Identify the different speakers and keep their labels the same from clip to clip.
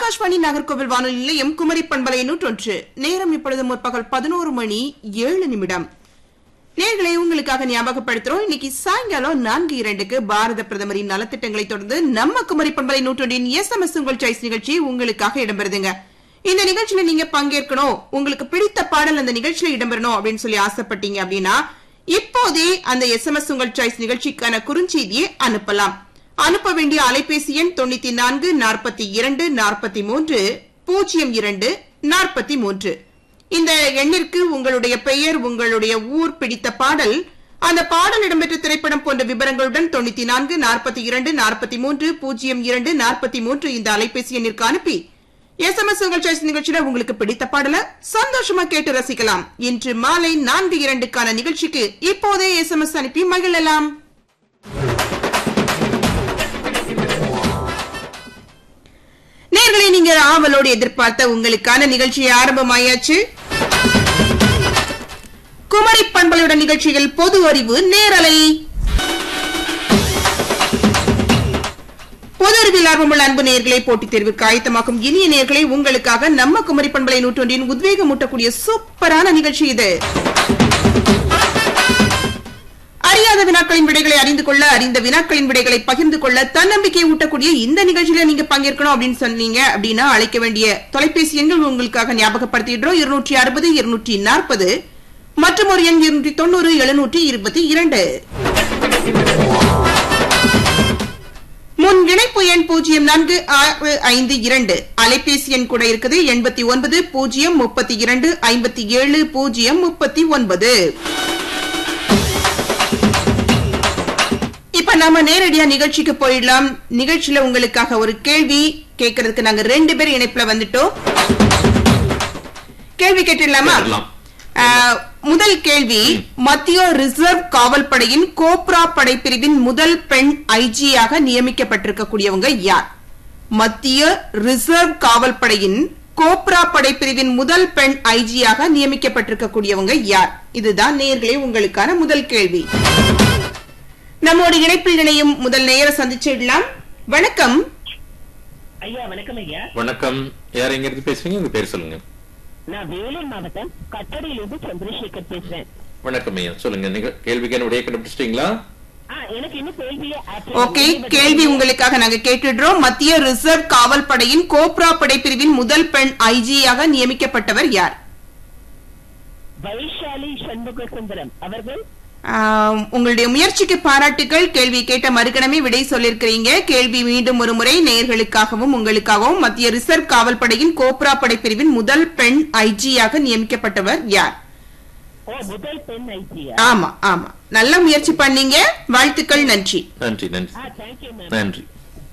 Speaker 1: ஆகாஷ்வாணி நாகர்கோவில் வானொலி நிலையம் குமரி பண்பலை நூற்றொன்று நேரம் இப்பொழுது முற்பகல் பதினோரு மணி ஏழு நிமிடம் நேர்களை உங்களுக்காக ஞாபகப்படுத்துறோம் இன்னைக்கு சாயங்காலம் நான்கு இரண்டுக்கு பாரத பிரதமரின் நலத்திட்டங்களை தொடர்ந்து நம்ம குமரி பண்பலை நூற்றொன்றின் எஸ் எம் எஸ் உங்கள் சாய்ஸ் நிகழ்ச்சி உங்களுக்காக இடம்பெறுதுங்க இந்த நிகழ்ச்சியில நீங்க பங்கேற்கணும் உங்களுக்கு பிடித்த பாடல் அந்த நிகழ்ச்சியில இடம்பெறணும் அப்படின்னு சொல்லி ஆசைப்பட்டீங்க அப்படின்னா இப்போதே அந்த எஸ் எம் எஸ் உங்கள் சாய்ஸ் நிகழ்ச்சிக்கான குறுஞ்செய்தியை அனுப்பலாம் அனுப்ப வேண்டிய அலைபேசி எண் தொண்ணூத்தி நான்கு நாற்பத்தி இரண்டு நாற்பத்தி மூன்று பூஜ்ஜியம் இரண்டு நாற்பத்தி மூன்று இந்த எண்ணிற்கு உங்களுடைய பெயர் உங்களுடைய ஊர் பிடித்த பாடல் அந்த பாடல் இடம்பெற்ற திரைப்படம் போன்ற விவரங்களுடன் தொண்ணூத்தி நான்கு நாற்பத்தி இரண்டு நாற்பத்தி மூன்று பூஜ்ஜியம் இரண்டு நாற்பத்தி மூன்று இந்த அலைபேசி எண்ணிற்கு அனுப்பி எஸ் எம் எஸ் உங்கள் சாய்ஸ் நிகழ்ச்சியில உங்களுக்கு பிடித்த பாடல சந்தோஷமா கேட்டு ரசிக்கலாம் இன்று மாலை நான்கு இரண்டுக்கான நிகழ்ச்சிக்கு இப்போதே எஸ் எம் எஸ் அனுப்பி மகிழலாம் நேர்களை நீங்கள் ஆவலோடு எதிர்பார்த்த உங்களுக்கான நிகழ்ச்சி ஆரம்பமாயாச்சு குமரி பண்பலையுடன் நிகழ்ச்சியில் பொது அறிவு நேரலை பொது அறிவில் ஆர்வமுள்ள அன்பு நேர்களை போட்டித் தேர்வுக்கு ஆயத்தமாக்கும் இனிய நேர்களை உங்களுக்காக நம்ம குமரி பண்பலை நூற்றொன்றின் உத்வேகமூட்டக்கூடிய சூப்பரான நிகழ்ச்சி இது அறியாத வினாக்களின் விடைகளை அறிந்து கொள்ள அறிந்த வினாக்களின் விடைகளை பகிர்ந்து கொள்ள தன்னம்பிக்கை ஊட்டக்கூடிய இந்த நிகழ்ச்சியில நீங்க பங்கேற்கணும் அப்படின்னு சொன்னீங்க அப்படின்னா அழைக்க வேண்டிய தொலைபேசி எண்கள் உங்களுக்காக ஞாபகப்படுத்திடுறோம் இருநூற்றி அறுபது இருநூற்றி நாற்பது மற்றும் ஒரு எண் இருநூற்றி தொண்ணூறு எழுநூற்றி இருபத்தி இரண்டு முன் இணைப்பு எண் பூஜ்ஜியம் நான்கு ஆறு ஐந்து இரண்டு அலைபேசி எண் கூட இருக்குது எண்பத்தி ஒன்பது பூஜ்ஜியம் முப்பத்தி இரண்டு ஐம்பத்தி ஏழு பூஜ்ஜியம் முப்பத்தி ஒன்பது இப்ப நாம நேரடியா நிகழ்ச்சிக்கு போயிடலாம் நிகழ்ச்சியில உங்களுக்காக ஒரு கேள்வி கேட்கறதுக்கு நாங்க ரெண்டு பேர் இணைப்புல வந்துட்டோம் கேள்வி கேட்டுடலாமா
Speaker 2: கேட்டுடலாம்.
Speaker 1: ஆஹ், முதல் கேள்வி மத்திய ரிசர்வ் காவல் படையின் கோப்ரா படைப்பிரிவின் முதல் பெண் ஐஜியாக நியமிக்கப்பட்டிருக்கக்கூடியவங்க யார் மத்திய ரிசர்வ் காவல் படையின் கோப்ரா படைப்பிரிவின் முதல் பெண் ஐஜியாக நியமிக்கப்பட்டிருக்கக்கூடியவங்க யார் இதுதான் நேர்களே உங்களுக்கான முதல் கேள்வி நம்மோட இணைப்பில் இணையும் முதல் நேர சந்திச்சிடலாம் வணக்கம்
Speaker 3: ஐயா வணக்கம் ஐயா
Speaker 2: வணக்கம் யார் எங்க இருந்து பேசுறீங்க உங்க பேர் சொல்லுங்க
Speaker 3: நான் வேலூர் மாவட்டம் கட்டடியிலிருந்து சந்திரசேகர் பேசுறேன்
Speaker 2: வணக்கம் ஐயா சொல்லுங்க நீங்க கேள்விக்கான உடைய கண்டுபிடிச்சிட்டீங்களா
Speaker 3: ஆ, எனக்கு இன்னும் கேள்வியே ஆற்ற-
Speaker 1: ஓகே கேள்வி உங்களுக்காக நாங்க கேட்டுடுறோம் மத்திய ரிசர்வ் காவல் படையின் கோப்ரா படைப்பிரிவின் முதல் பெண் ஐஜியாக நியமிக்கப்பட்டவர் யார்
Speaker 3: வைஷாலி சண்முக சுந்தரம் அவர்கள்
Speaker 1: ஆம், உங்களுடைய முயற்சிக்கு பாராட்டுகள் கேள்வி கேட்ட மறுகணமே விடை சொல்லிருக்கிறீங்க கேள்வி மீண்டும் ஒரு முறை நேயர்களுக்காகவும் உங்களுக்காகவும் மத்திய ரிசர்வ் காவல் படையின் கோப்ரா படைப்பிரிவின் முதல் பெண் ஐஜியாக நியமிக்கப்பட்டவர் யார்
Speaker 3: ஓ முதல் பெண் ஐசியா
Speaker 1: ஆமா ஆமா நல்ல முயற்சி பண்ணீங்க வாழ்த்துக்கள் நன்றி
Speaker 2: நன்றி நன்றி
Speaker 3: ஆ தேங்க்யூ மேம்
Speaker 2: நன்றி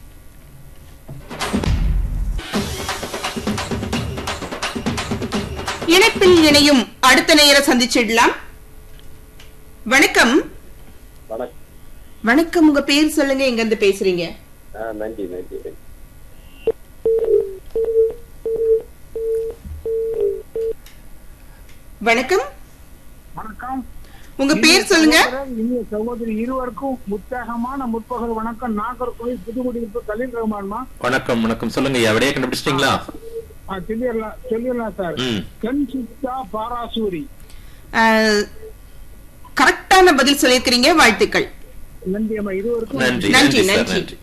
Speaker 1: இணைப்பில் இணையும் அடுத்த நேர சந்திச்சிடலாம் வணக்கம்
Speaker 4: வணக்கம்
Speaker 1: வணக்கம் உங்க பேர் சொல்லுங்க எங்க இருந்து பேசுறீங்க
Speaker 4: ஆ நன்றி நன்றி
Speaker 1: வணக்கம்
Speaker 5: வணக்கம்
Speaker 1: உங்க பேர் சொல்லுங்க
Speaker 5: சகோதரர், இனிய சகோதரி இருவருக்கும் உற்சாகமான முற்பகல் வணக்கம் நாகர்கோவில் புதுக்குடியிருப்பு கலீல் ரஹ்மான்மா
Speaker 2: வணக்கம் வணக்கம் சொல்லுங்க ஐயா விடைய கண்டுபிடிச்சிட்டீங்களா
Speaker 5: ஆ, சொல்லிடலாம் சொல்லிடலாம் சார்
Speaker 2: ம்
Speaker 5: தென் சித்தா பாராசூரி
Speaker 1: அஹ், கரெக்டான பதில் சொல்லியிருக்கிறீங்க வாழ்த்துக்கள்
Speaker 5: நன்றி அம்மா இருவருக்கும்
Speaker 2: நன்றி
Speaker 1: நன்றி,
Speaker 2: நன்றி சார்
Speaker 1: நன்றி.
Speaker 2: நன்றி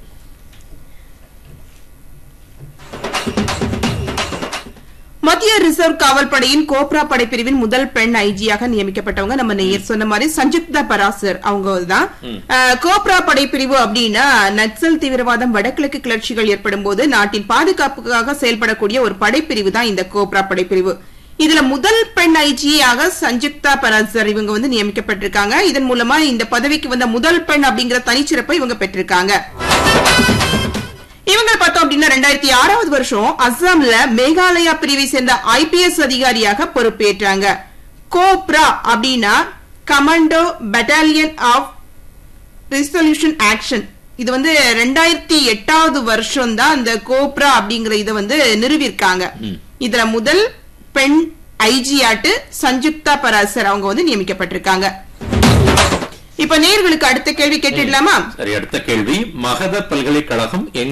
Speaker 1: மத்திய ரிசர்வ் காவல் படையின் கோப்ரா படைப்பிரிவின் முதல் பெண் ஐஜியாக நியமிக்கப்பட்டவங்க நம்ம நேயர் சொன்ன மாதிரி சஞ்சுக்தா பராசர் அவங்க தான்
Speaker 2: ம்.
Speaker 1: அஹ், கோப்ரா படைப்பிரிவு அப்படின்னா நக்சல் தீவிரவாதம் வடகிழக்கு கிளர்ச்சிகள் ஏற்படும் போது நாட்டின் பாதுகாப்புக்காக செயல்படக்கூடிய ஒரு படைப்பிரிவு தான் இந்த கோப்ரா படைப்பிரிவு இதுல முதல் பெண் ஐஜியாக சஞ்சுக்தா பராசர் இவங்க வந்து நியமிக்கப்பட்டிருக்காங்க இதன் மூலமா இந்த பதவிக்கு வந்த முதல் பெண் அப்படிங்கிற தனிச்சிறப்பை இவங்க பெற்றிருக்காங்க இவங்க பார்த்தோம் அப்படின்னா ரெண்டாயிரத்தி ஆறாவது வருஷம் அஸ்ஸாம்ல மேகாலயா பிரிவை சேர்ந்த ஐபிஎஸ் அதிகாரியாக பொறுப்பேற்றாங்க கோப்ரா அப்படின்னா commando battalion of resolution action இது வந்து ரெண்டாயிரத்தி எட்டாவது வருஷம் தான் அந்த கோப்ரா அப்படிங்கிற இதை வந்து நிறுவிருக்காங்க
Speaker 2: ம்.
Speaker 1: இதுல முதல் பெண் ஐஜியாட்டு சஞ்சுக்தா பராசர் அவங்க வந்து நியமிக்கப்பட்டிருக்காங்க இப்ப நேர்களுக்கு அடுத்த கேள்வி கேட்டுடலாமா
Speaker 2: சரி அடுத்த கேள்வி மகத பல்கலைக்கழகம் எங்க